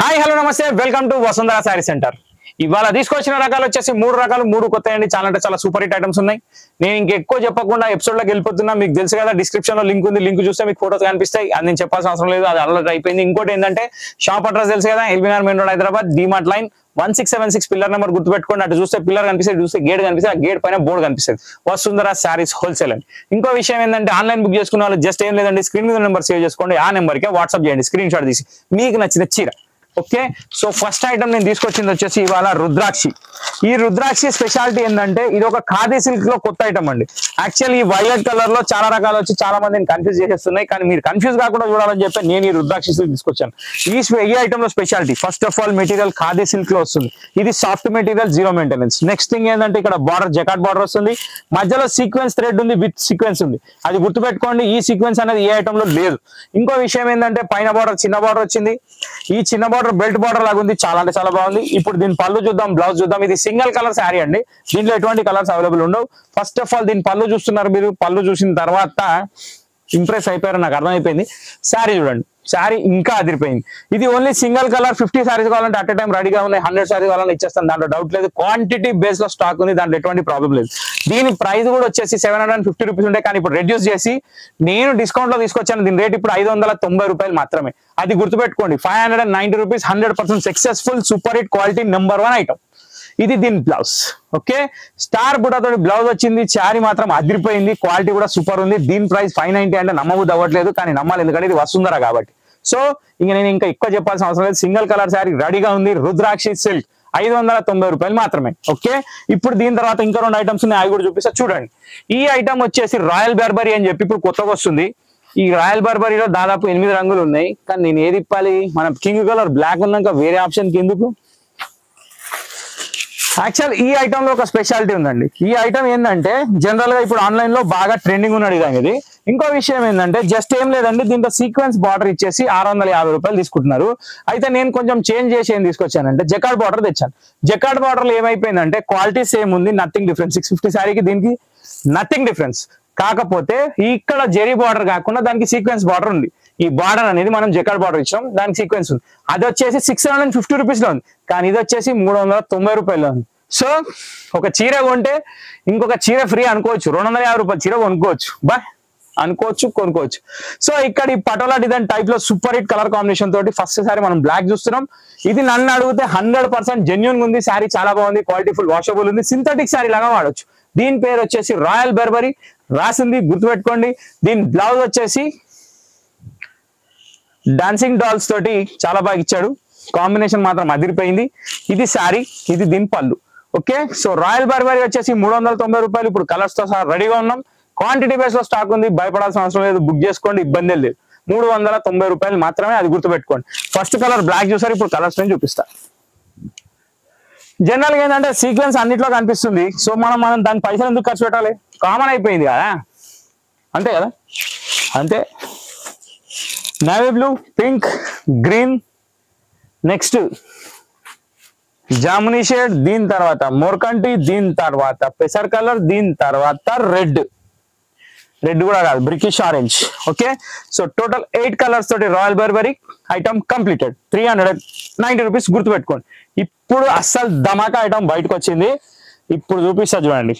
hi hello నమస్తే welcome to Vasundhara sari centre ఇవాళ తీసుకొచ్చిన రకాలు వచ్చేసి మూడు రకాలు మూడు కొత్త అండి చాలా అంటే చాలా సూపర్ హిట్ ఐటమ్స్ ఉన్నాయి నేను ఇంక ఎక్కువ చెప్పకుండా ఎపిసోడ్ లోకి వెళ్ళిపోతున్నా మీకు తెలుసు కదా డిస్క్రిప్షన్ లో లింక్ ఉంది లింక్ చూస్తే మీకు ఫోటోస్ కనిపిస్తాయి అది నేను చెప్పాల్సిన అవసరం లేదు అది అలర్ట్ అయిపోయింది ఇంకోటి ఏంటంటే షాప్ అడ్రస్ తెలుసు కదా LBR main road Hyderabad DMart line one six seven six pillar number గుర్తుపెట్టుకోండి అటు చూస్తే పిల్లర్ కనిపిస్తుంది చూస్తే గేట్ కనిపిస్తుంది ఆ గేట్ పైన బోర్డు కనిపిస్తుంది వసుంధర శారీస్ హోల్సేల్ అండి ఇంకో విషయం ఏంటంటే ఆన్లైన్ బుక్ చేసుకున్న వాళ్ళు జస్ట్ ఏం లేదండి స్క్రీన్ మీద నెంబర్ సేవ్ చేసుకోండి ఆ నెంబర్కి వాట్సాప్ చేయండి స్క్రీన్ షాట్ తీసి మీకు నచ్చిన చీర ఓకే సో ఫస్ట్ ఐటమ్ నేను తీసుకొచ్చింది వచ్చేసి ఇవాళ రుద్రాక్షి ఈ రుద్రాక్షి స్పెషాలిటీ ఏంటంటే ఇది ఒక ఖాదీ సిల్క్ లో కొత్త ఐటమ్ అండి యాక్చువల్ ఈ వైలెట్ కలర్ లో చాలా రకాలు వచ్చి చాలా మందిని కన్ఫ్యూజ్ చేసేస్తున్నాయి కానీ మీరు కన్ఫ్యూజ్ కాకుండా చూడాలని చెప్పి నేను ఈ రుద్రాక్షి సిల్క్ తీసుకొచ్చాను ఈ స్పె- ఈ ఐటమ్ లో speciality first of all material khadi silk లో వస్తుంది ఇది soft material zero maintenance next thing ఏంటంటే ఇక్కడ బార్డర్ జకాట్ బార్డర్ వస్తుంది మధ్యలో సీక్వెన్స్ థ్రెడ్ ఉంది విత్ సీక్వెన్స్ ఉంది అది గుర్తుపెట్టుకోండి ఈ సీక్వెన్స్ అనేది ఏ ఐటమ్ లో లేదు ఇంకో విషయం ఏంటంటే పైన బార్డర్ చిన్న బార్డర్ వచ్చింది ఈ చిన్న బార్డర్ బెల్ట్ బార్డర్ లాగా ఉంది చాలా అంటే చాలా బాగుంది ఇప్పుడు దీని పళ్ళు చూద్దాం బ్లౌజ్ చూద్దాం ఇది సింగిల్ కలర్ శారీ అండి దీంట్లో ఎటువంటి కలర్స్ అవైలబుల్ ఉండవు ఫస్ట్ ఆఫ్ ఆల్ దీని పళ్ళు చూస్తున్నారు మీరు పళ్ళు చూసిన తర్వాత ఇంప్రెస్ అయిపోయారు నాకు అర్థమైపోయింది శారీ చూడండి శారీ ఇంకా అదిరిపోయింది ఇది only single colour fifty saris కావాలంటే అట్ టైం రెడీగా ఉన్నాయి హండ్రెడ్ సారీస్ కావాలంటే ఇచ్చేస్తాను దాంట్లో డౌట్ లేదు క్వాంటిటీ బేస్ లో స్టాక్ ఉంది దాంట్లో ఎటువంటి ప్రాబ్లం లేదు దీని ప్రైస్ కూడా వచ్చేసి seven hundred and fifty rupees ఉంటాయి కానీ ఇప్పుడు రెడ్యూస్ చేసి నేను డిస్కౌంట్ లో తీసుకొచ్చాను దీని రేట్ ఇప్పుడు ఐదు వందల తొంభై రూపాయలు మాత్రమే అది గుర్తుపెట్టుకోండి five hundred and ninety rupees hundred percent successful super hit quality number one item ఇది దీని బ్లౌజ్ ఓకే స్టార్ బుటాతో బ్లౌజ్ వచ్చింది చారీ మాత్రం అదిరిపోయింది క్వాలిటీ కూడా సూపర్ ఉంది దీని ప్రైస్ ఫైవ్ నైన్టీ అంటే నమ్మబుద్ధి అవ్వట్లేదు కానీ నమ్మాలి ఎందుకంటే ఇది వసుంధర కాబట్టి సో ఇంక నేను ఇంకా ఎక్కువ చెప్పాల్సిన అవసరం లేదు సింగిల్ కలర్ శారీ రెడీగా ఉంది రుద్రాక్షి సిల్క్ ఐదు వందల తొంభై రూపాయలు మాత్రమే ఓకే ఇప్పుడు దీని తర్వాత ఇంకా రెండు ఐటమ్స్ ఉన్నాయి అవి కూడా చూపిస్తా చూడండి ఈ ఐటమ్ వచ్చేసి రాయల్ బెర్బరీ అని చెప్పి ఇప్పుడు కొత్తగా వస్తుంది ఈ రాయల్ బర్బరీలో దాదాపు ఎనిమిది రంగులు ఉన్నాయి కానీ నేను ఏది ఇప్పాలి మన కింగ్ కలర్ బ్లాక్ ఉన్నాక వేరే ఆప్షన్ ఎందుకు యాక్చువల్ ఈ ఐటమ్ లో ఒక స్పెషాలిటీ ఉందండి ఈ ఐటమ్ ఏంటంటే జనరల్ గా ఇప్పుడు ఆన్లైన్ లో బాగా ట్రెండింగ్ ఉన్న డిజైన్ ఇది ఇంకో విషయం ఏంటంటే జస్ట్ ఏం లేదండి దీంట్లో సీక్వెన్స్ బార్డర్ ఇచ్చేసి ఆరు వందల యాభై రూపాయలు తీసుకుంటున్నారు అయితే నేను కొంచెం చేంజ్ చేసి ఏం తీసుకొచ్చానంటే జకాడ్ బార్డర్ తెచ్చాను జకాడ్ బార్డర్ లో ఏమైపోయిందంటే క్వాలిటీ సేమ్ ఉంది నథింగ్ డిఫరెన్స్ సిక్స్ ఫిఫ్టీ శారీకి దీనికి నథింగ్ డిఫరెన్స్ కాకపోతే ఇక్కడ జెరీ బార్డర్ కాకుండా దానికి సీక్వెన్స్ బార్డర్ ఉంది ఈ బార్డర్ అనేది మనం జకాడ్ బార్డర్ ఇచ్చాం దానికి సీక్వెన్స్ ఉంది అది వచ్చేసి six hundred and fifty rupees లో ఉంది కానీ ఇది వచ్చేసి మూడు వందల తొంభై రూపాయలు ఉంది సో ఒక చీర కొంటే ఇంకొక చీర ఫ్రీ అనుకోవచ్చు రెండు వందల యాభై రూపాయల చీర కొనుక్కోవచ్చు బా అనుకోవచ్చు కొనుక్కోవచ్చు సో ఇక్కడ ఈ పటోలా డిజైన్ టైప్ లో సూపర్ హిట్ కలర్ కాంబినేషన్ తోటి ఫస్ట్ సారి మనం బ్లాక్ చూస్తున్నాం ఇది నన్ను అడిగితే హండ్రెడ్ పర్సెంట్ జెన్యున్ ఉంది శారీ చాలా బాగుంది క్వాలిటీ ఫుల్ వాషబుల్ ఉంది సింథటిక్ శారీ లాగా వాడొచ్చు దీని పేరు వచ్చేసి రాయల్ బెర్బరీ రాసింది గుర్తుపెట్టుకోండి దీని బ్లౌజ్ వచ్చేసి డాన్సింగ్ డాల్స్ తోటి చాలా బాగా ఇచ్చాడు కాంబినేషన్ మాత్రం అదిరిపోయింది ఇది శారీ ఇది దీని పళ్ళు ఓకే సో రాయల్ బర్బరీ వచ్చేసి మూడు వందల తొంభై రూపాయలు ఇప్పుడు కలర్స్ తో సహా రెడీగా ఉన్నాం క్వాంటిటీ బేస్ లో స్టాక్ ఉంది భయపడాల్సిన అవసరం లేదు బుక్ చేసుకోండి ఇబ్బంది లేదు మూడు వందల తొంభై రూపాయలు మాత్రమే అది గుర్తుపెట్టుకోండి ఫస్ట్ కలర్ బ్లాక్ చూసారు ఇప్పుడు కలర్స్ నేను చూపిస్తా జనరల్ గా ఏంటంటే సీక్వెన్స్ అన్నిట్లో కనిపిస్తుంది సో మనం మనం దాని పైసలు ఎందుకు ఖర్చు పెట్టాలి కామన్ అయిపోయింది కదా అంతే కదా అంతే navy blue pink green next జామునీ షేడ్ దీని తర్వాత మోర్కంటి దీని తర్వాత పెసర్ కలర్ దీని తర్వాత రెడ్ రెడ్ కూడా కాదు brickish orange okay so total eight colours తోటి royal Burberry item completed three hundred ninety rupees గుర్తుపెట్టుకోండి ఇప్పుడు అస్సలు ధమాకా ఐటమ్ బయటకు వచ్చింది ఇప్పుడు చూపిస్తా చూడండి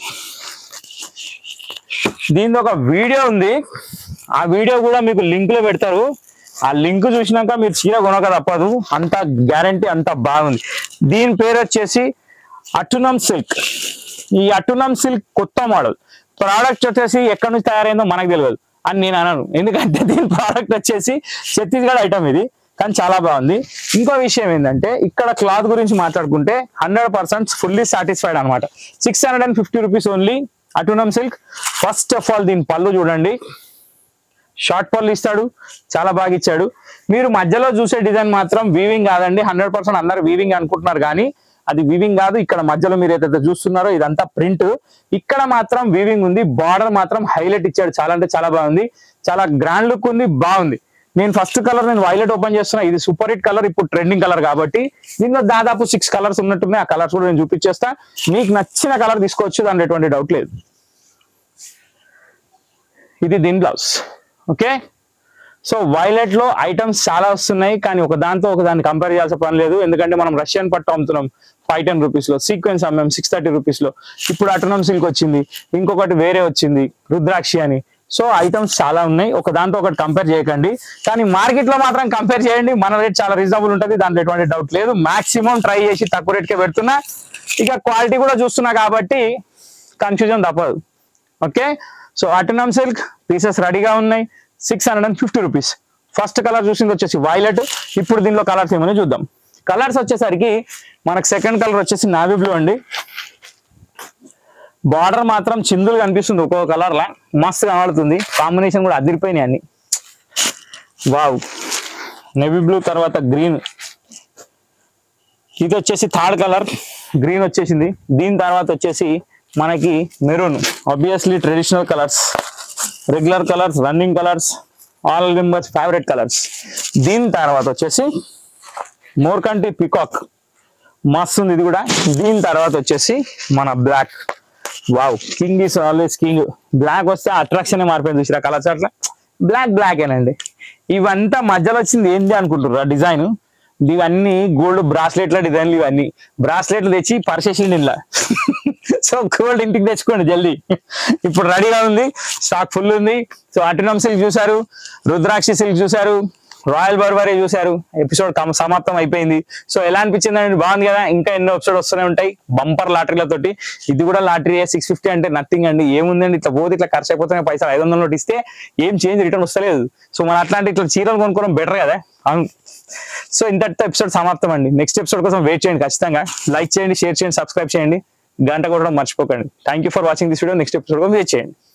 దీని ఒక వీడియో ఉంది ఆ వీడియో కూడా మీకు లింక్ లో పెడతారు ఆ లింక్ చూసినాక మీరు చీర కొనక తప్పదు అంత గ్యారంటీ అంత బాగుంది దీని పేరు వచ్చేసి అటునం సిల్క్ ఈ అటునం సిల్క్ కొత్త మోడల్ ప్రోడక్ట్ వచ్చేసి ఎక్కడి నుంచి తయారైందో మనకు తెలియదు అని నేను అనను ఎందుకంటే దీని ప్రోడక్ట్ వచ్చేసి ఛత్తీస్గఢ్ ఐటమ్ ఇది కానీ చాలా బాగుంది ఇంకో విషయం ఏంటంటే ఇక్కడ క్లాత్ గురించి మాట్లాడుకుంటే హండ్రెడ్ పర్సెంట్ ఫుల్లీ సాటిస్ఫైడ్ అనమాట six hundred and fifty rupees only అటునం సిల్క్ ఫస్ట్ ఆఫ్ ఆల్ దీని పళ్ళు చూడండి షార్ట్ పళ్ళు ఇస్తాడు చాలా బాగా ఇచ్చాడు మీరు మధ్యలో చూసే డిజైన్ మాత్రం వీవింగ్ కాదండి హండ్రెడ్ పర్సెంట్ అందరు వీవింగ్ అనుకుంటున్నారు కానీ అది వీవింగ్ కాదు ఇక్కడ మధ్యలో మీరు ఏదైతే చూస్తున్నారో ఇదంతా ప్రింట్ ఇక్కడ మాత్రం వీవింగ్ ఉంది బార్డర్ మాత్రం హైలైట్ ఇచ్చాడు చాలా అంటే చాలా బాగుంది చాలా గ్రాండ్ లుక్ ఉంది బాగుంది నేను ఫస్ట్ కలర్ నేను వైలెట్ ఓపెన్ చేస్తున్నా ఇది సూపర్ హిట్ కలర్ ఇప్పుడు ట్రెండింగ్ కలర్ కాబట్టి దీనిలో దాదాపు సిక్స్ కలర్స్ ఉన్నట్టున్నాయి ఆ కలర్స్ కూడా నేను చూపించేస్తా మీకు నచ్చిన కలర్ తీసుకోవచ్చు దాంట్లో ఎటువంటి డౌట్ లేదు ఇది దీని బ్లౌజ్ ఓకే సో వైలెట్ లో ఐటమ్స్ చాలా వస్తున్నాయి కానీ ఒక దాంతో ఒక దాన్ని కంపేర్ చేయాల్సిన పని లేదు ఎందుకంటే మనం రష్యన్ పట్టు అమ్ముతున్నాం ఫైవ్ టెన్ రూపీస్ లో సీక్వెన్స్ అమ్మాం సిక్స్ థర్టీ రూపీస్ లో ఇప్పుడు అటనం సిల్క్ వచ్చింది ఇంకొకటి వేరే వచ్చింది రుద్రాక్షి అని సో ఐటమ్స్ చాలా ఉన్నాయి ఒక దాంతో ఒకటి కంపేర్ చేయకండి కానీ మార్కెట్ లో మాత్రం కంపేర్ చేయండి మన రేట్ చాలా రీజనబుల్ ఉంటుంది దాంట్లో ఎటువంటి డౌట్ లేదు మాక్సిమం ట్రై చేసి తక్కువ రేట్కే పెడుతున్నా ఇక క్వాలిటీ కూడా చూస్తున్నా కాబట్టి కన్ఫ్యూజన్ తప్పదు ఓకే సో అటనం సిల్క్ పీసెస్ రెడీగా ఉన్నాయి six hundred and fifty rupees first colour చూసింది వచ్చేసి వైలెట్ ఇప్పుడు దీనిలో కలర్స్ ఏమైనా చూద్దాం కలర్స్ వచ్చేసరికి మనకు సెకండ్ కలర్ వచ్చేసి నావీ బ్లూ అండి బార్డర్ మాత్రం చిందులు కనిపిస్తుంది ఒక్కొక్క కలర్ లా మస్తు కనబడుతుంది కాంబినేషన్ కూడా అదిరిపోయినాయి అన్ని వావ్ నేవీ బ్లూ తర్వాత గ్రీన్ ఇది వచ్చేసి థర్డ్ కలర్ గ్రీన్ వచ్చేసింది దీని తర్వాత వచ్చేసి మనకి maroon obviously traditional colours regular colours running colours all members favourite colours దీని తర్వాత వచ్చేసి మోర్కంటి పికాక్ మస్తు ఉంది ఇది కూడా దీని తర్వాత వచ్చేసి మన black wow king is always king black వస్తే అట్రాక్షన్ మారిపోయింది చూసిరా కలర్స్ అట్లా బ్లాక్ బ్లాక్ ఏనండి ఇవంతా మధ్యలో వచ్చింది ఏంటి అనుకుంటారు ఆ డిజైన్ ఇవన్నీ గోల్డ్ బ్రాస్లెట్ల డిజైన్లు ఇవన్నీ బ్రాస్లెట్లు తెచ్చి పర్చేసిండి ఇలా సో గోల్డ్ ఇంటికి తెచ్చుకోండి జల్దీ ఇప్పుడు రెడీగా ఉంది స్టాక్ ఫుల్ ఉంది సో అటనం సిల్క్ చూసారు రుద్రాక్షి సిల్క్ చూసారు రాయల్ బర్బరీ చూసారు ఎపిసోడ్ సమాప్తం అయిపోయింది సో ఎలా అనిపించింది అండి బాగుంది కదా ఇంకా ఎన్నో ఎపిసోడ్ వస్తూనే ఉంటాయి బంపర్ లాటరీలతోటి ఇది కూడా లాటరీ సిక్స్ ఫిఫ్టీ అంటే నథింగ్ అండి ఏముందండి ఇట్లా పోతే ఇట్లా ఖర్చు అయిపోతున్నాయి పైసలు ఐదు వందల నోట్ ఇస్తే ఏం చేంజ్ రిటర్న్ వస్తలేదు సో మన అట్లాంటి ఇట్లా చీరలు కొనుక్కోవడం బెటర్ కదా అవును సో ఇంతటితో ఎపిసోడ్ సమాప్తం అండి నెక్స్ట్ ఎపిసోడ్ కోసం వెయిట్ చేయండి ఖచ్చితంగా లైక్ చేయండి షేర్ చేయండి సబ్స్క్రైబ్ చేయండి గంట కొట్టడం మర్చిపోకండి thank you for watching this video next episode కోసం వెయిట్ చేయండి